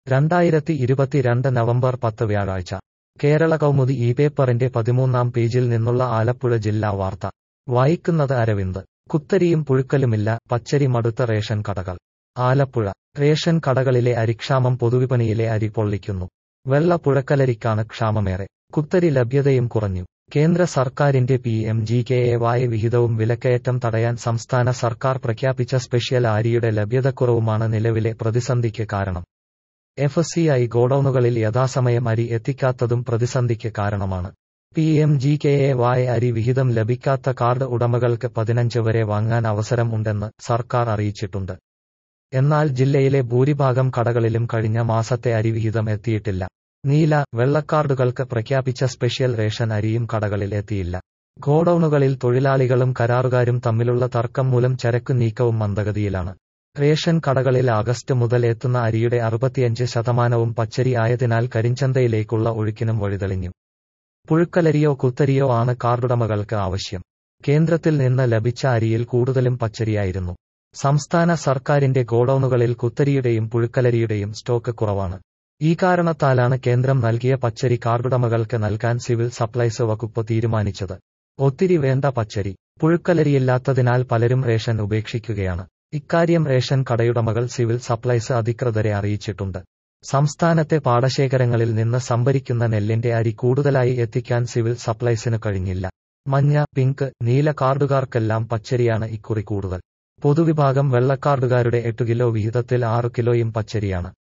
രണ്ടായിരത്തി ഇരുപത്തിരണ്ട് നവംബർ പത്ത് വ്യാഴാഴ്ച കേരള കൗമുദി ഈ പേപ്പറിന്റെ പതിമൂന്നാം പേജിൽ നിന്നുള്ള ആലപ്പുഴ ജില്ലാ വാർത്ത വായിക്കുന്നത് അരവിന്ദ് കുത്തരിയും പുഴുക്കലുമില്ല പച്ചരി മടുത്ത റേഷൻ കടകൾ ആലപ്പുഴ റേഷൻ കടകളിലെ അരിക്ഷാമം പൊതുവിപണിയിലെ അരി പൊള്ളിക്കുന്നു വെള്ള പുഴക്കലരിക്കാണ് ക്ഷാമമേറെ കുത്തരി ലഭ്യതയും കുറഞ്ഞു കേന്ദ്ര സർക്കാരിന്റെ P M G K A Y വിഹിതവും വിലക്കയറ്റം തടയാൻ സംസ്ഥാന സർക്കാർ പ്രഖ്യാപിച്ച സ്പെഷ്യൽ അരിയുടെ ലഭ്യതക്കുറവുമാണ് നിലവിലെ പ്രതിസന്ധിക്ക് കാരണം എഫ് സി ഐ ഗോഡൌണുകളിൽ യഥാസമയം അരി എത്തിക്കാത്തതും പ്രതിസന്ധിക്ക് കാരണമാണ് P M G K A Y അരി വിഹിതം ലഭിക്കാത്ത കാർഡ് ഉടമകൾക്ക് പതിനഞ്ച് വരെ വാങ്ങാൻ അവസരം ഉണ്ടെന്ന് സർക്കാർ അറിയിച്ചിട്ടുണ്ട് എന്നാൽ ജില്ലയിലെ ഭൂരിഭാഗം കടകളിലും കഴിഞ്ഞ മാസത്തെ അരിവിഹിതം എത്തിയിട്ടില്ല നീല വെള്ളക്കാർഡുകൾക്ക് പ്രഖ്യാപിച്ച സ്പെഷ്യൽ റേഷൻ അരിയും കടകളിൽ എത്തിയില്ല ഗോഡൌണുകളിൽ തൊഴിലാളികളും കരാറുകാരും തമ്മിലുള്ള തർക്കം മൂലം ചരക്കു നീക്കവും മന്ദഗതിയിലാണ് റേഷൻ കടകളിൽ ആഗസ്റ്റ് മുതൽ എത്തുന്ന അരിയുടെ അറുപത്തിയഞ്ച് ശതമാനവും പച്ചരി ആയതിനാൽ കരിഞ്ചന്തയിലേക്കുള്ള ഒഴുക്കിനും വഴിതെളിഞ്ഞു പുഴുക്കലരിയോ കുത്തരിയോ ആണ് കാർഡുടമകൾക്ക് ആവശ്യം കേന്ദ്രത്തിൽ നിന്ന് ലഭിച്ച അരിയിൽ കൂടുതലും പച്ചരിയായിരുന്നു സംസ്ഥാന സർക്കാരിന്റെ ഗോഡൌണുകളിൽ കുത്തരിയുടെയും പുഴുക്കലരിയുടെയും സ്റ്റോക്ക് കുറവാണ് ഈ കാരണത്താലാണ് കേന്ദ്രം നൽകിയ പച്ചരി കാർഡുടമകൾക്ക് നൽകാൻ സിവിൽ സപ്ലൈസ് വകുപ്പ് തീരുമാനിച്ചത് ഒത്തിരി വേണ്ട പച്ചരി പുഴുക്കലരിയില്ലാത്തതിനാൽ പലരും റേഷൻ ഉപേക്ഷിക്കുകയാണ് ഇക്കാര്യം റേഷൻ കടയുടമകൾ സിവിൽ സപ്ലൈസ് അധികൃതരെ അറിയിച്ചിട്ടുണ്ട് സംസ്ഥാനത്തെ പാടശേഖരങ്ങളിൽ നിന്ന് സംഭരിക്കുന്ന നെല്ലിന്റെ അരി കൂടുതലായി എത്തിക്കാൻ സിവിൽ സപ്ലൈസിന് കഴിഞ്ഞില്ല മഞ്ഞ പിങ്ക് നീല കാർഡുകാർക്കെല്ലാം പച്ചരിയാണ് ഇക്കുറി കൂടുതൽ പൊതുവിഭാഗം വെള്ളക്കാർഡുകാരുടെ എട്ട് കിലോ വിഹിതത്തിൽ ആറ് കിലോയും പച്ചരിയാണ്